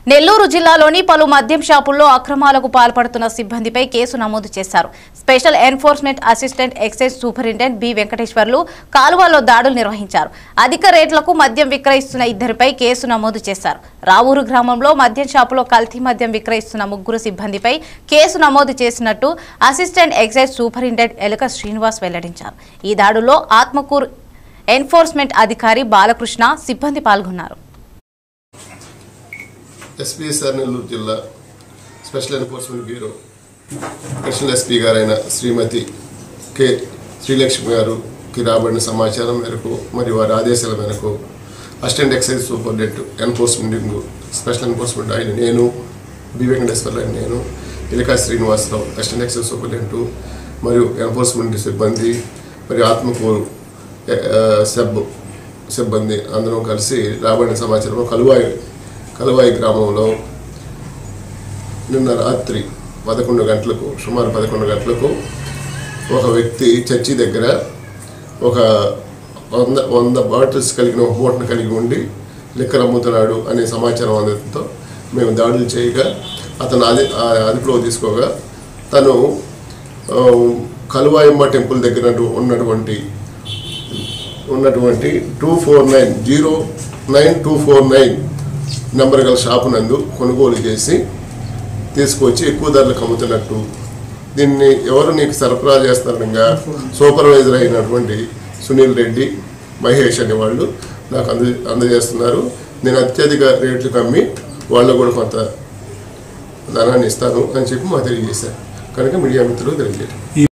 నెల్లూరు జిల్లాలోని పలు మద్యం షాపుల్లో అక్రమాలకు పాల్పడుతున్న సిబ్బందిపై కేసు నమోదు చేశారు special enforcement assistant excise superintendent B Venkateswarlu కాలువల్లో దాడులు నిర్వహించారు అధిక రేట్లకు మద్యం విక్రయిస్తున్న ఇద్దరిపై కేసు నమోదు చేశారు రావూరు గ్రామంలో మద్యం షాపులో కల్తీ మద్యం విక్రయిస్తున్న ముగ్గురు సిబ్బందిపై కేసు నమోదు చేసినట్టు అసిస్టెంట్ ఎక్సైజ్ సూపరింటెండెంట్ ఎలుక శ్రీనివాస్ వెల్లడించారు ఈ దాడుల్లో ఆత్మకూరు ఎన్ఫోర్స్మెంట్ అధికారి బాలకృష్ణ సిబ్బంది పాల్గొన్నారు ఎస్పీఎస్ఆర్ నెల్లూరు జిల్లా special enforcement bureau additional SP గారైన శ్రీమతి కె శ్రీలక్ష్మి గారుకి రాబడిన సమాచారం మేరకు మరియు వారి ఆదేశాల మేరకు assistant excise superintendent enforcement special enforcement ఆయన నేను బి వెంకటేశ్వర్లు ఆయన నేను ఇలకా శ్రీనివాసరావు అసిస్టెంట్ ఎక్సైజ్ సూపరింటెండెంట్ మరియు ఎన్ఫోర్స్మెంట్ సిబ్బంది మరియు ఆత్మకూరు ఆ, సెబ్ సిబ్బంది అందరం కలిసి రాబడిన సమాచారం కలువాయి కలువాయి గ్రామంలో నిన్న రాత్రి పదకొండు గంటలకు సుమారు పదకొండు గంటలకు ఒక వ్యక్తి చర్చి దగ్గర ఒక వంద వంద బాటిల్స్ కలిగిన ఒక మూటను కలిగి ఉండి లిక్కర్ అమ్ముతున్నాడు అనే సమాచారం అందడంతో మేము దాడులు చేయగా అతను అది ఆ అదుపులో తీసుకోగా తను ఆ, కలువాయమ్మ టెంపుల్ దగ్గర ఉన్నటువంటి ఉన్నటువంటి two four nine zero nine two four nine number గల షాపు నందు కొనుగోలు చేసి తీసుకొచ్చి ఎక్కువ ధరలకు అమ్ముతున్నట్టు దీన్ని ఎవరు నీకు సరఫరా చేస్తారనగా సూపర్వైజర్ అయినటువంటి సునీల్ రెడ్డి మహేష్ అనే వాళ్ళు నాకు అంద అందజేస్తున్నారు నేను అత్యధిక రేట్లకు అమ్మి వాళ్ళు కూడా కొంత ధనాన్ని ఇస్తాను అని చెప్పి మాకు తెలియజేశారు కనుక మీడియా మిత్రులు తెలియజేయండి